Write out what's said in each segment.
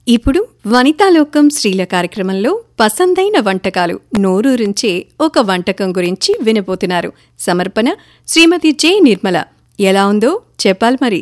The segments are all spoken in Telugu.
ఇప్పుడు వనితాలోకం స్త్రీల కార్యక్రమంలో పసందైన వంటకాలు నోరూరించే ఒక వంటకం గురించి వినబోతున్నారు సమర్పణ శ్రీమతి జె నిర్మల ఎలా ఉందో చెప్పాలి మరి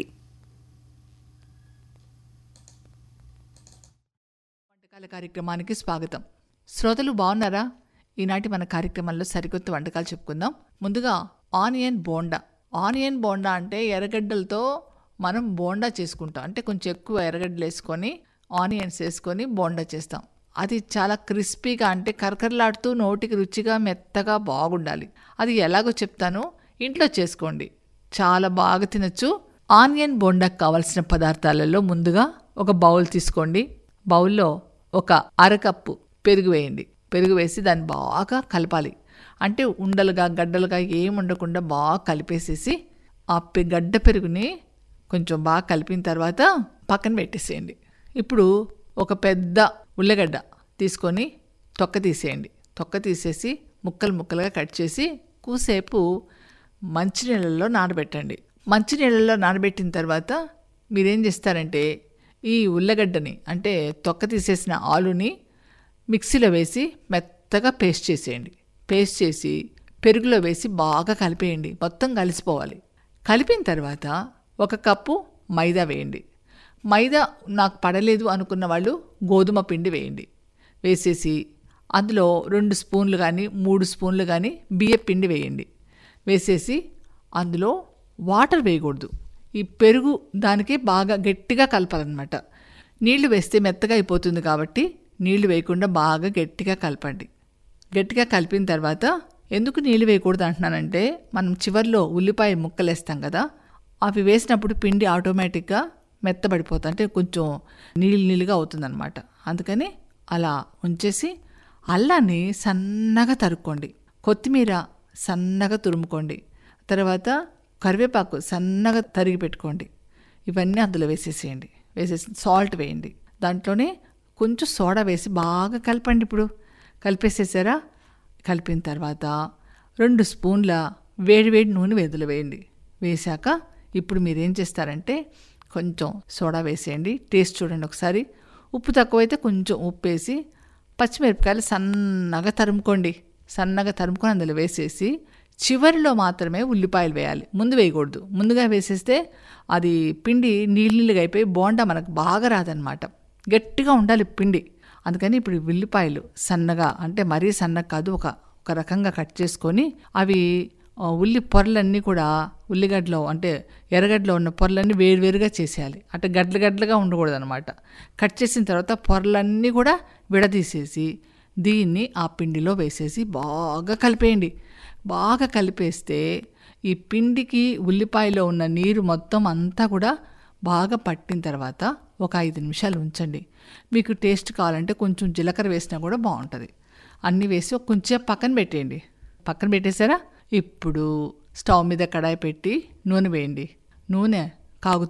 వంటకాల కార్యక్రమానికి స్వాగతం శ్రోతలు బాగున్నారా ఈనాటి మన కార్యక్రమంలో సరికొత్త వంటకాలు చెప్పుకుందాం ముందుగా ఆనియన్ బోండా ఆనియన్ బోండా అంటే ఎర్రగడ్డలతో మనం బోండా చేసుకుంటాం అంటే కొంచెం ఎక్కువ ఎర్రగడ్డలు వేసుకొని ఆనియన్స్ వేసుకొని బోండా చేస్తాం అది చాలా క్రిస్పీగా అంటే కరకరలాడుతూ నోటికి రుచిగా మెత్తగా బాగుండాలి అది ఎలాగో చెప్తాను ఇంట్లో చేసుకోండి చాలా బాగా తినచ్చు ఆనియన్ బోండాకు కావలసిన పదార్థాలలో ముందుగా ఒక బౌల్ తీసుకోండి బౌల్లో ఒక అరకప్పు పెరుగు వేయండి పెరుగు వేసి దాన్ని బాగా కలపాలి అంటే ఉండలుగా గడ్డలుగా ఏం ఉండకుండా బాగా కలిపేసేసి ఆ పె- గడ్డ పెరుగుని కొంచెం బాగా కలిపిన తర్వాత పక్కన పెట్టేసేయండి ఇప్పుడు ఒక పెద్ద ఉల్లగడ్డ తీసుకొని తొక్క తీసేయండి తొక్క తీసేసి ముక్కలు ముక్కలుగా కట్ చేసి కూసేపు మంచినీళ్ళల్లో నానబెట్టండి మంచినీళ్ళల్లో నానబెట్టిన తర్వాత మీరేం చేస్తారంటే ఈ ఉల్లగడ్డని అంటే తొక్క తీసేసిన ఆలుని మిక్సీలో వేసి మెత్తగా పేస్ట్ చేసేయండి పేస్ట్ చేసి పెరుగులో వేసి బాగా కలిపేయండి మొత్తం కలిసిపోవాలి కలిపిన తర్వాత ఒక కప్పు మైదా వేయండి మైదా నాకు పడలేదు అనుకున్న వాళ్ళు గోధుమ పిండి వేయండి వేసేసి అందులో రెండు స్పూన్లు కానీ మూడు స్పూన్లు కానీ బియ్య పిండి వేయండి వేసేసి అందులో వాటర్ వేయకూడదు ఈ పెరుగు దానికి బాగా గట్టిగా కలపాలన్నమాట నీళ్లు వేస్తే మెత్తగా అయిపోతుంది కాబట్టి నీళ్లు వేయకుండా బాగా గట్టిగా కలపండి గట్టిగా కలిపిన తర్వాత ఎందుకు నీళ్ళు వేయకూడదు అంటున్నానంటే మనం చివర్లో ఉల్లిపాయ ముక్కలు వేస్తాం కదా అవి వేసినప్పుడు పిండి ఆటోమేటిక్గా మెత్తబడిపోతుంది అంటే కొంచెం నీళ్ళు నీళ్ళుగా అవుతుందన్నమాట అందుకని అలా ఉంచేసి అల్లాన్ని సన్నగా తరుక్కోండి కొత్తిమీర సన్నగా తురుముకోండి తర్వాత కరివేపాకు సన్నగా తరిగి పెట్టుకోండి ఇవన్నీ అందులో వేసేసేయండి వేసేసి సాల్ట్ వేయండి దాంట్లోనే కొంచెం సోడా వేసి బాగా కలపండి ఇప్పుడు కలిపేసేసారా కలిపిన తర్వాత రెండు స్పూన్ల వేడి వేడి నూనె వెదులు వేయండి వేశాక ఇప్పుడు మీరు ఏం చేస్తారంటే కొంచెం సోడా వేసేయండి టేస్ట్ చూడండి ఒకసారి ఉప్పు తక్కువైతే కొంచెం ఉప్పు వేసి పచ్చిమిరపకాయలు సన్నగా తరుముకోండి సన్నగా తరుముకొని అందులో వేసేసి చివరిలో మాత్రమే ఉల్లిపాయలు వేయాలి ముందు వేయకూడదు ముందుగా వేసేస్తే అది పిండి నీళ్ళు నీళ్ళుగా అయిపోయి బోండా మనకు బాగా రాదనమాట గట్టిగా ఉండాలి పిండి అందుకని ఇప్పుడు ఉల్లిపాయలు సన్నగా అంటే మరీ సన్నగా కాదు ఒక ఒక రకంగా కట్ చేసుకొని అవి ఆ, ఉల్లి పొరలన్నీ కూడా ఉల్లిగడ్డలో అంటే ఎర్రగడ్డలో ఉన్న పొరలన్నీ వేరువేరుగా చేసేయాలి అంటే గడ్డలు గడ్డలుగా ఉండకూడదు అనమాట కట్ చేసిన తర్వాత పొరలన్నీ కూడా విడదీసేసి దీన్ని ఆ పిండిలో వేసేసి బాగా కలిపేయండి బాగా కలిపేస్తే ఈ పిండికి ఉల్లిపాయలో ఉన్న నీరు మొత్తం అంతా కూడా బాగా పట్టిన తర్వాత ఒక ఐదు నిమిషాలు ఉంచండి మీకు టేస్ట్ కావాలంటే కొంచెం జీలకర్ర వేసినా కూడా బాగుంటుంది అన్నీ వేసి ఒక కొంచెం పక్కన పెట్టేయండి పక్కన పెట్టేశారా ఇప్పుడు స్టవ్ మీద కడాయి పెట్టి నూనె వేయండి నూనె కాగు